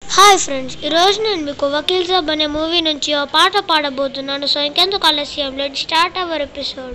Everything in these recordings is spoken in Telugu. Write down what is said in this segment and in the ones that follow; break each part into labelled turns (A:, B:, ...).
A: హాయ్ ఫ్రెండ్స్ ఈరోజు నేను మీకు వకీల్ సాబ్ అనే మూవీ నుంచి ఓ పాట పాడబోతున్నాను సో ఇంకెందుకు ఆలస్యం లెట్ స్టార్ట్ అవర్ ఎపిసోడ్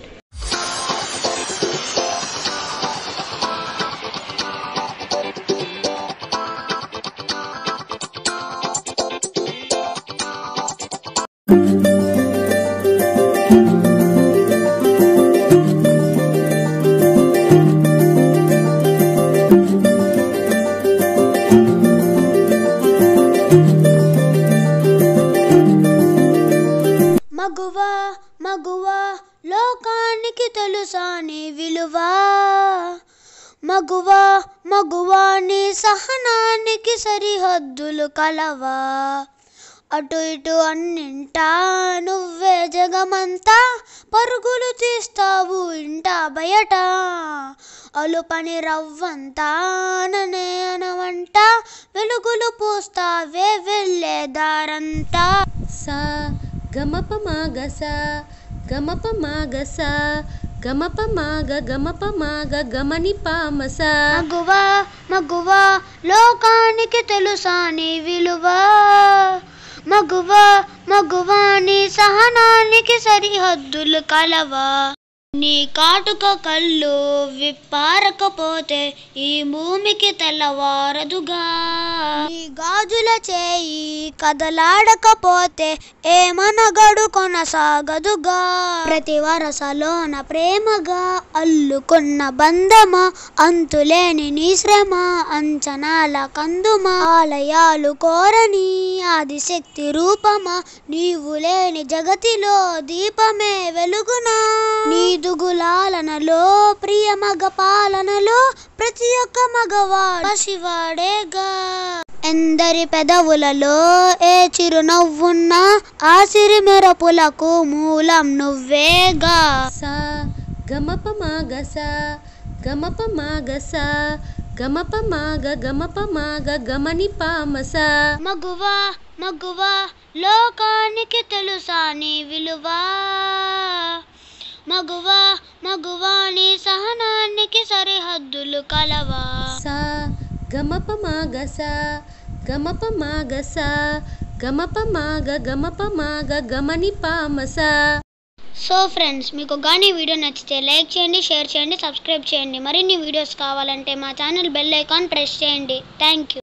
A: మగువా మగువా లోకానికి తెలుసా నీ విలువా మగువా మగువా నీ సహనానికి సరిహద్దులు కలవా అటు ఇటు అన్నింటా నువ్వే జగమంతా పరుగులు తీస్తావు ఇంట బయట అలుపని రవ్వంతా ననే అనవంట వెలుగులు పూస్తావే వెళ్ళే దారంతా
B: సా గమప మాగ సా గమప మాగ సా గమప మాగ గమప మాగ గమని పామస
A: మగువా మగువా లోకానికి తెలుసా నీ విలువా మగువా మగువా నీ సహనానికి సరిహద్దులు కలవా నీ కాటుక కళ్ళు విప్పారకపోతే ఈ భూమికి తెల్లవారదుగా నీ గాజుల చేయి కదలాడకపోతే ఏ మనగడు కొనసాగదుగా ప్రతి వరసలోన ప్రేమగా అల్లుకున్న బంధమా అంతులేని నీ శ్రమ అంచనాల కందుమా ఆలయాలు కోరని ఆదిశక్తి రూపమా నీవు లేని జగతిలో దీపమే వెలుగునా నీదు గులాలనలో ప్రియ మగ పాలనలో ప్రతి ఒక్క మగవాడు శివాడేగా ఎందరి పెదవులలో ఏ చిరునవ్వున్నా ఆ సిరి మెరపులకు మూలం నువ్వేగా
B: సా గమప మాగ సా గమప మాగ సా గమప మాగ గమప మాగ గమని పామస
A: మగువా మగువా లోకానికి తెలుసా నీ విలువా మగువా మగువా నీ సహనానికి సరిహద్దులు కలవా
B: సా గమప మాగ సా గమప మాగ సా గమప మాగ గమప మాగ గమని పామస
A: సో ఫ్రెండ్స్ మీకు కానీ వీడియో నచ్చితే లైక్ చేయండి షేర్ చేయండి సబ్స్క్రైబ్ చేయండి మరిన్ని వీడియోస్ కావాలంటే మా ఛానల్ బెల్ ఐకాన్ ప్రెస్ చేయండి థ్యాంక్ యూ